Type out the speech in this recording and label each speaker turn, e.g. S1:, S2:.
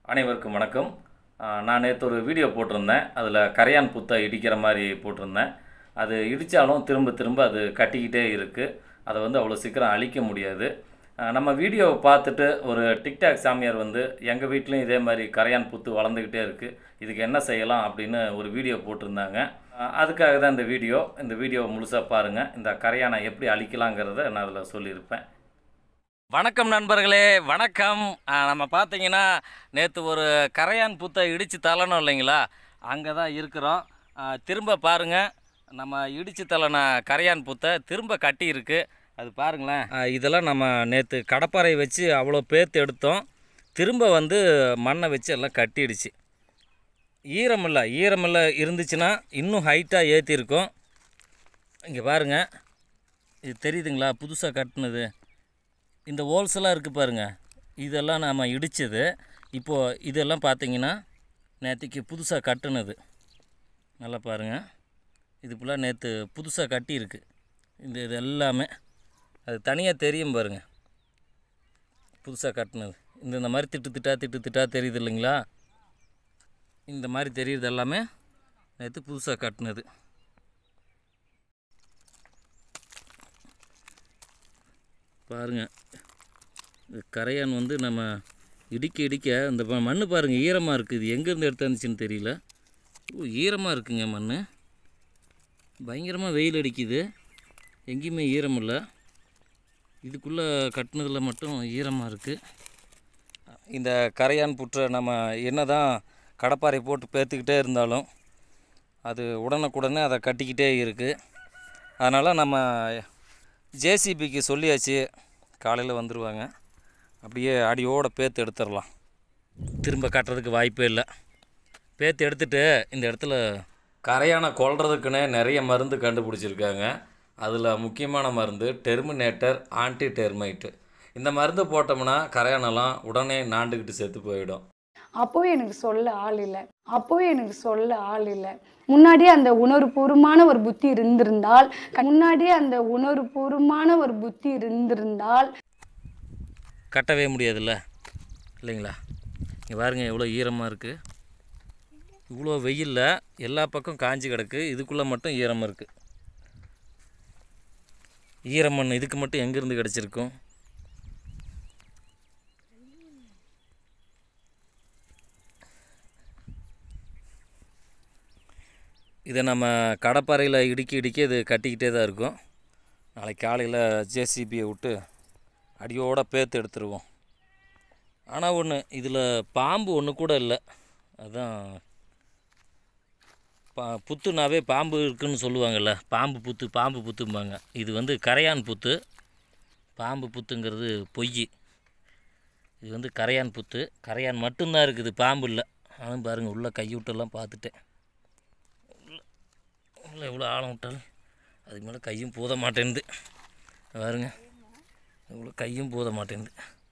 S1: அனைவருக்கும் வணக்கம் ஆஹ் நான் நேற்று ஒரு வீடியோ போட்டிருந்தேன் அதில் கரையான் புத்தை இடிக்கிற மாதிரி போட்டிருந்தேன் அது இடித்தாலும் திரும்ப திரும்ப அது கட்டிக்கிட்டே இருக்குது அதை வந்து அவ்வளோ சீக்கிரம் அழிக்க முடியாது ஆஹ் நம்ம வீடியோவை பார்த்துட்டு ஒரு டிக்டாக் சாமியார் வந்து எங்கள் வீட்லேயும் இதே மாதிரி கரையான் புத்து வளர்ந்துக்கிட்டே இருக்குது இதுக்கு என்ன செய்யலாம் அப்படின்னு ஒரு வீடியோ போட்டிருந்தாங்க ஆஹ் அதுக்காக தான் இந்த வீடியோ இந்த வீடியோவை முழுசாக பாருங்கள் இந்த கரையானை எப்படி அழிக்கலாங்கிறத நான் அதில் சொல்லியிருப்பேன் வணக்கம் நண்பர்களே வணக்கம் ஆ, நம்ம பார்த்தீங்கன்னா நேற்று ஒரு கரையான் புத்தை இடித்து தள்ளணும் இல்லைங்களா அங்கே தான் இருக்கிறோம் ஆ, திரும்ப பாருங்கள் நம்ம இடித்து தள்ளன கரையான் புத்தை திரும்ப கட்டி இருக்கு அது பாருங்களேன் ஆ, இதெல்லாம் நம்ம நேற்று கடப்பாரை வச்சு அவ்வளோ பேத்து எடுத்தோம் திரும்ப வந்து மண்ணை வச்சு எல்லாம் கட்டிடுச்சு ஈரமில்லை ஈரமில்லை இருந்துச்சுன்னா இன்னும் ஹைட்டாக ஏற்றிருக்கும் இங்கே பாருங்கள் இது தெரியுதுங்களா புதுசாக கட்டினது இந்த ஹோல்ஸ்லாம் இருக்குது பாருங்கள் இதெல்லாம் நாம் இடித்தது இப்போது இதெல்லாம் பார்த்தீங்கன்னா நேற்றுக்கு புதுசாக கட்டுனது நல்லா பாருங்கள் இது ஃபுல்லாக நேற்று புதுசாக கட்டியிருக்கு இந்த இது எல்லாமே அது தனியாக தெரியும் பாருங்கள் புதுசாக கட்டினது இந்த இந்த மாதிரி திட்டு திட்டா திட்டு திட்டா தெரியுது இல்லைங்களா இந்த மாதிரி தெரியுது எல்லாமே நேற்று புதுசாக கட்டினது பாருங்கள் இந்த கரையான் வந்து நம்ம இடிக்க இடிக்க இந்த ப- மண்ணு பாருங்கள் ஈரமாக இருக்குது இது எங்கேருந்து எடுத்தாந்துச்சுன்னு தெரியல ஓ ஈரமாக இருக்குங்க மண் பயங்கரமாக வெயில் அடிக்குது எங்கேயுமே ஈரம் இல்லை இதுக்குள்ளே கட்டினதில் மட்டும் ஈரமாக இருக்குது இந்த கரையான் புற்றை நம்ம என்ன தான் கடப்பாரை போட்டு பேத்துக்கிட்டே இருந்தாலும் அது உடனுக்குடனே அதை கட்டிக்கிட்டே இருக்குது அதனால் நம்ம ஜேசிபிக்கு சொல்லியாச்சு காலையில் வந்துடுவாங்க அப்படியே அடியோட பேத்து எடுத்துடலாம் திரும்ப கட்டுறதுக்கு வாய்ப்பே இல்லை பேத்து எடுத்துட்டு இந்த இடத்துல கரையானை கொல்றதுக்குன்னே நிறைய மருந்து கண்டுபிடிச்சிருக்காங்க அதில் முக்கியமான மருந்து டெர்மினேட்டர் ஆன்டி டெர்மைட்டு இந்த மருந்து போட்டோம்னா கரையானெல்லாம் உடனே நாண்டுக்கிட்டு செத்து போயிடும்
S2: அப்போ எனக்கு சொல்ல ஆள் இல்லை அப்போ எனக்கு சொல்ல ஆள் இல்லை முன்னாடியே அந்த உணர்வுபூர்வமான ஒரு புத்தி இருந்திருந்தால் முன்னாடியே அந்த உணர்வுபூர்வமான ஒரு புத்தி இருந்திருந்தால்
S1: கட்டவே முடியாதுல்ல இல்லைங்களா இங்கே பாருங்க எவ்வளோ ஈரமாக இருக்குது இவ்வளோ வெயிலில் எல்லா பக்கம் காஞ்சி கிடக்கு இதுக்குள்ளே மட்டும் ஈரமாக இருக்குது ஈரமண் இதுக்கு மட்டும் எங்கேருந்து கிடச்சிருக்கும் இதை நம்ம கடப்பாறையில் இடுக்கி இடுக்கி இது கட்டிக்கிட்டே தான் இருக்கும் நாளைக்கு காலையில் ஜேசிபியை விட்டு அடியோட பேத்து எடுத்துருவோம் ஆனால் ஒன்று இதில் பாம்பு ஒன்று கூட இல்லை அதான் பா புத்துனாவே பாம்பு இருக்குன்னு சொல்லுவாங்கள்ல பாம்பு புத்து பாம்பு புத்தும்பாங்க இது வந்து கரையான் புத்து பாம்பு புத்துங்கிறது பொய் இது வந்து கரையான் புத்து கரையான் மட்டும்தான் இருக்குது பாம்பு இல்லை ஆனால் பாருங்கள் உள்ளே கைவிட்டெல்லாம் பார்த்துட்டேன் உள்ள உள்ள எவ்வளோ ஆழம் விட்டாலும் அதுக்கு மேலே கையும் பூத மாட்டேன்து பாருங்க இவ்வளோ கையும் பூத மாட்டேங்குது